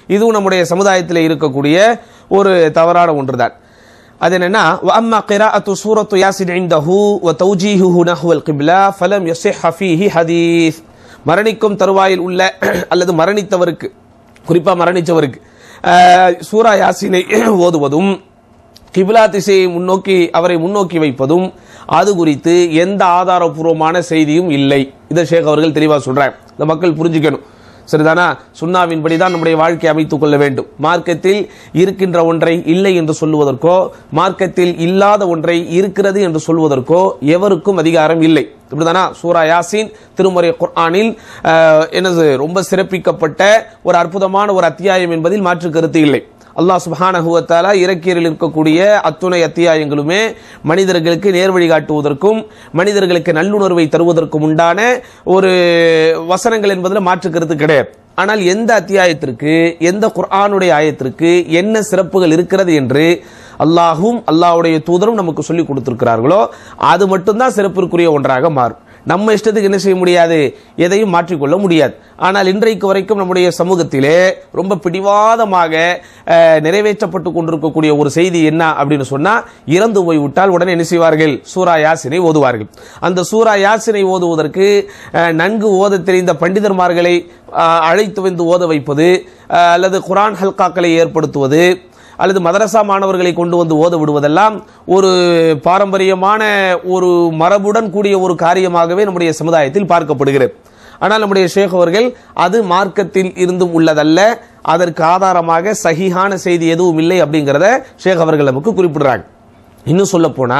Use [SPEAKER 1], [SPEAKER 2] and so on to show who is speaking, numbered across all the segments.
[SPEAKER 1] இதுவும் நம்முடைய சமுதாயத்தில் இருக்கக்கூடிய ஒரு தவறான ஒன்றுதான் அது என்னன்னா وأما قراءة سورة ياسين عنده وتوجيهه نحو القبلة فلم يصح فيه حديث மரணிக்கும் தருவாயில் உள்ள அல்லது மரணித்தவருக்கு குறிப்பா மரணித்தவருக்கு அஹ், சூரா யாசினை ஓதுவதும் கிபிலா திசையை முன்னோக்கி அவரை முன்னோக்கி வைப்பதும் அது குறித்து எந்த ஆதாரபூர்வமான செய்தியும் இல்லை இதை ஷேக் அவர்கள் தெளிவா சொல்றாங்க இந்த மக்கள் புரிஞ்சுக்கணும் சரிதானா சுண்ணாவின்படி தான் நம்முடைய வாழ்க்கை அமைத்துக் கொள்ள வேண்டும் மார்க்கத்தில் இருக்கின்ற ஒன்றை இல்லை என்று சொல்லுவதற்கோ மார்க்கத்தில் இல்லாத ஒன்றை இருக்கிறது என்று சொல்வதற்கோ எவருக்கும் அதிகாரம் இல்லை இப்படிதானா சூரா யாசின் திருமறை குர்ஆனில் அஹ், என்னது ரொம்ப சிறப்பிக்கப்பட்ட ஒரு அற்புதமான ஒரு அத்தியாயம் என்பதில் மாற்று கருத்து இல்லை அல்லாஹ் சுப்ஹானஹு வ தஆலா இறக்கியரில் இருக்கக்கூடிய அத்துணை அத்தியாயங்களுமே மனிதர்களுக்கு நேர்வழி காட்டுவதற்கும் மனிதர்களுக்கு நல்லுணர்வை தருவதற்கும் உண்டான ஒரு வசனங்கள் என்பதில் மாற்று கருத்து கிடையாது ஆனால் எந்த அத்தியாயத்திற்கு எந்த குர்ஆனுடைய ஆயத்திற்கு என்ன சிறப்புகள் இருக்கிறது என்று அல்லாஹும் அல்லாஹ்வுடைய தூதரும் நமக்கு சொல்லி கொடுத்திருக்கிறார்களோ அது மட்டும்தான் சிறப்பிற்குரிய ஒன்றாக மாறும் நம்ம இஷ்டத்துக்கு என்ன செய்ய முடியாது எதையும் மாற்றிக்கொள்ள முடியாது ஆனால் இன்றைக்கு வரைக்கும் நம்முடைய சமூகத்திலே ரொம்ப பிடிவாதமாக அஹ், நிறைவேற்றப்பட்டு கொண்டிருக்கக்கூடிய ஒரு செய்தி என்ன அப்படின்னு சொன்னா இறந்து போய்விட்டால் உடனே என்ன செய்வார்கள் சூரா யாசினை ஓதுவார்கள் அந்த சூரா யாசினை ஓதுவதற்கு அஹ், நன்கு ஓத தெரிந்த பண்டிதர்மார்களை அஹ், அழைத்து வந்து ஓத வைப்பது அஹ், அல்லது குரான் ஹல்காக்களை ஏற்படுத்துவது அல்லது மதரசா மாணவர்களை கொண்டு வந்து ஓத விடுவதெல்லாம் ஒரு பாரம்பரியமான ஒரு மரபுடன் கூடிய ஒரு காரியமாகவே நம்முடைய சமுதாயத்தில் பார்க்கப்படுகிறது ஆனால் நம்முடைய ஷேக் அவர்கள் அது மார்க்கத்தில் இருந்தும் உள்ளதல்ல அதற்கு ஆதாரமாக சகிஹான செய்தி எதுவும் இல்லை அப்படிங்கிறத ஷேக் அவர்கள் நமக்கு குறிப்பிடுறாங்க இன்னும் சொல்ல போனா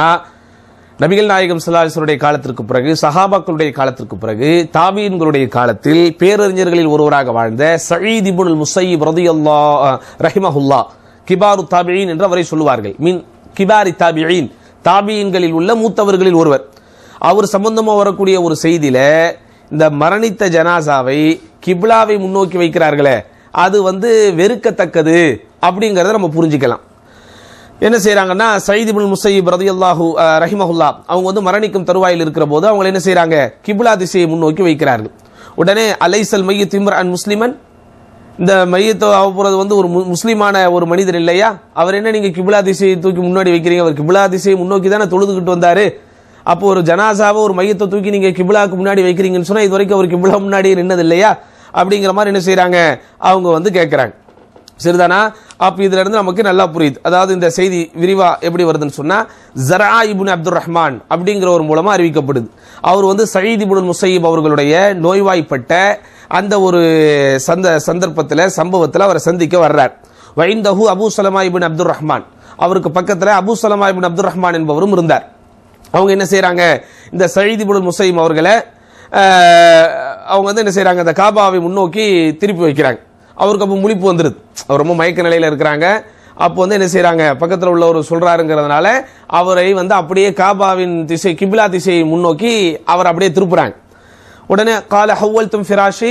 [SPEAKER 1] நபிகள் நாயகம் சல்லாஹருடைய காலத்திற்கு பிறகு சஹாபாக்களுடைய காலத்திற்கு பிறகு தாபீன்களுடைய காலத்தில் பேரறிஞர்களில் ஒருவராக வாழ்ந்த சயீத் இப்னுல் முசையிப் ரதியல்லாஹ் ரஹிமஹுல்லா கிபாரு தாபியின் என்று அவரை சொல்லுவார்கள் மீன் கிபாரி தாபியின் தாபியின்களில் உள்ள மூத்தவர்களில் ஒருவர் அவர் சம்பந்தமா வரக்கூடிய ஒரு செய்தியில இந்த மரணித்த ஜனாசாவை கிப்லாவை முன்னோக்கி வைக்கிறார்களே அது வந்து வெறுக்கத்தக்கது அப்படிங்கறத நம்ம புரிஞ்சுக்கலாம் என்ன செய்றாங்கன்னா சயீத் இப்னு முசையிப் ரலியல்லாஹு அஹ், ரஹிமஹுல்லா அவங்க வந்து மரணிக்கும் தருவாயில் இருக்கிற போது அவங்க என்ன செய்றாங்க கிப்லா திசையை முன்னோக்கி வைக்கிறார்கள் உடனே அலைசல் மையத் இம்ரான் முஸ்லிமன் இந்த மையத்தை போறது வந்து ஒரு மு- முஸ்லிமான ஒரு மனிதர் இல்லையா அவர் என்ன நீங்க கிப்லா திசையை தூக்கி முன்னாடி வைக்கிறீங்க அவர் கிப்லா திசையை முன்னோக்கி தானே தொழுதுகிட்டு வந்தாரு அப்போ ஒரு ஜனாசாவை ஒரு மையத்தை தூக்கி நீங்க கிப்லாக்கு முன்னாடி வைக்கிறீங்கன்னு சொன்னா இது வரைக்கும் அவர் கிப்லா முன்னாடியே நின்னது இல்லையா அப்படிங்கிற மாதிரி என்ன செய்றாங்க அவங்க வந்து கேட்கறாங்க சரிதானா அப்ப இதுல இருந்து நமக்கு நல்லா புரியுது அதாவது இந்த செய்தி விரிவா எப்படி வருதுன்னு சொன்னா ஜரா இப்னு அப்துல் ரஹ்மான் அப்படிங்கிற ஒரு மூலமா அறிவிக்கப்படுது அவர் வந்து சயீத் இப்னுல் முசையிப் அவர்களுடைய நோய்வாய்ப்பட்ட அந்த ஒரு சந்த சந்தர்ப்பத்தில் சம்பவத்தில் அவரை சந்திக்க வர்றார் வைந்தஹு Abu Salama ibn Abdul Rahman அவருக்கு பக்கத்தில் Abu Salama ibn Abdul Rahman என்பவரும் இருந்தார் அவங்க என்ன செய்றாங்க இந்த சயீத் இப்னுல் முசையிம் அவர்களை அஹ், அவங்க வந்து என்ன செய்றாங்க அந்த காபாவை முன்னோக்கி திருப்பி வைக்கிறாங்க அவருக்கு அப்போ முழிப்பு வந்துருது அவர் ரொம்ப மயக்க நிலையில இருக்கிறாங்க அப்போ வந்து என்ன செய்றாங்க பக்கத்தில் உள்ளவர் சொல்றாருங்கிறதுனால அவரை வந்து அப்படியே காபாவின் திசை கிபிலா திசையை முன்னோக்கி அவர் அப்படியே திருப்புறாங்க உடனே கால ஹவ்வல் தும் ஃபிராஷி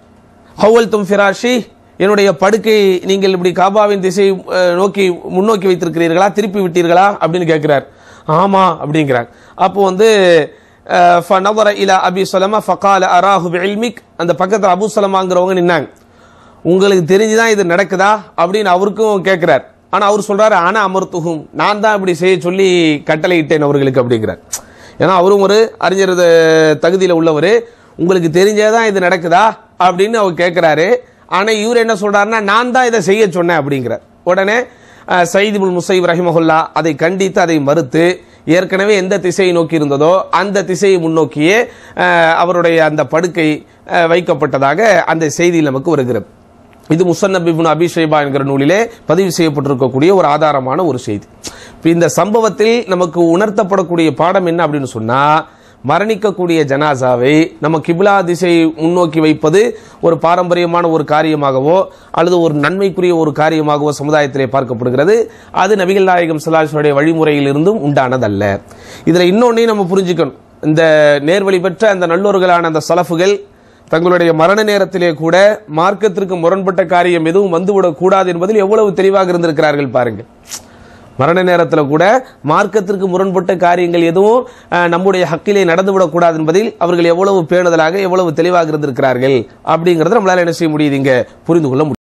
[SPEAKER 1] ஹவ்வல் தும் ஃபிராஷி என்னுடைய படுக்கை நீங்கள் இப்படி காபாவின் திசை அஹ், நோக்கி முன்னோக்கி வைத்திருக்கிறீர்களா திருப்பி விட்டீர்களா அப்படின்னு கேட்கிறார் ஆமா அப்படிங்கிறாங்க அப்போ வந்து அஹ், ஃபனவர இலா அபி சலமா ஃபகால அராஹு பில்மிக் அந்த பக்கத்தில் அபு சலமாங்கிறவங்க நின்னாங்க உங்களுக்கு தெரிஞ்சுதான் இது நடக்குதா அப்படின்னு அவருக்கும் கேட்கிறார் ஆனா அவர் சொல்றாரு ஆனா அமர்த்துகும் நான் தான் இப்படி செய்ய சொல்லி கட்டளையிட்டேன் அவர்களுக்கு அப்படிங்கிறார் ஏன்னா அவரும் ஒரு அறிஞர் த- தகுதியில உள்ளவர் உங்களுக்கு தெரிஞ்சேதான் இது நடக்குதா அப்படின்னு அவர் கேட்கிறாரு ஆனா இவர் என்ன சொல்றாருன்னா நான் தான் இதை செய்ய சொன்னேன் அப்படிங்கிறார் உடனே அஹ், சயீத் இப்னு முசைப் ரஹிமஹுல்லா அதை கண்டித்து அதை மறுத்து ஏற்கனவே எந்த திசையை நோக்கி இருந்ததோ அந்த திசையை முன்னோக்கியே அஹ், அவருடைய அந்த படுக்கை அஹ், வைக்கப்பட்டதாக அந்த செய்தியில் நமக்கு வருகிறது இது முசன்னப் இப்னு அபி ஷைபா என்கிற நூலிலே பதிவு செய்யப்பட்டிருக்கக்கூடிய ஒரு ஆதாரமான ஒரு செய்தி இப்ப இந்த சம்பவத்தில் நமக்கு உணர்த்தப்படக்கூடிய பாடம் என்ன அப்படின்னு சொன்னா மரணிக்கக்கூடிய ஜனாசாவை நம்ம கிபிலா திசை முன்னோக்கி வைப்பது ஒரு பாரம்பரியமான ஒரு காரியமாகவோ அல்லது ஒரு நன்மைக்குரிய ஒரு காரியமாகவோ சமுதாயத்திலே பார்க்கப்படுகிறது அது நபிகள் நாயகம் சலாஹுடைய வழிமுறையில் இருந்தும் உண்டானதல்ல இதுல இன்னொன்னையும் நம்ம புரிஞ்சுக்கணும் இந்த நேர்வழி பெற்ற அந்த நல்லோர்களான அந்த சலஃபுகள் தங்களுடைய மரண நேரத்திலே கூட மார்க்கத்திற்கு முரண்பட்ட காரியம் எதுவும் வந்துவிடக் கூடாது என்பதில் எவ்வளவு தெளிவாக இருந்திருக்கிறார்கள் பாருங்கள் மரண நேரத்தில் கூட மார்க்கத்திற்கு முரண்பட்ட காரியங்கள் எதுவும் அஹ், நம்முடைய ஹக்கிலே நடந்துவிடக்கூடாது என்பதில் அவர்கள் எவ்வளவு பேணுதலாக எவ்வளவு தெளிவாக இருந்திருக்கிறார்கள் அப்படிங்கறத நம்மளால என்ன செய்ய முடியுது இங்க புரிந்து கொள்ள முடியும்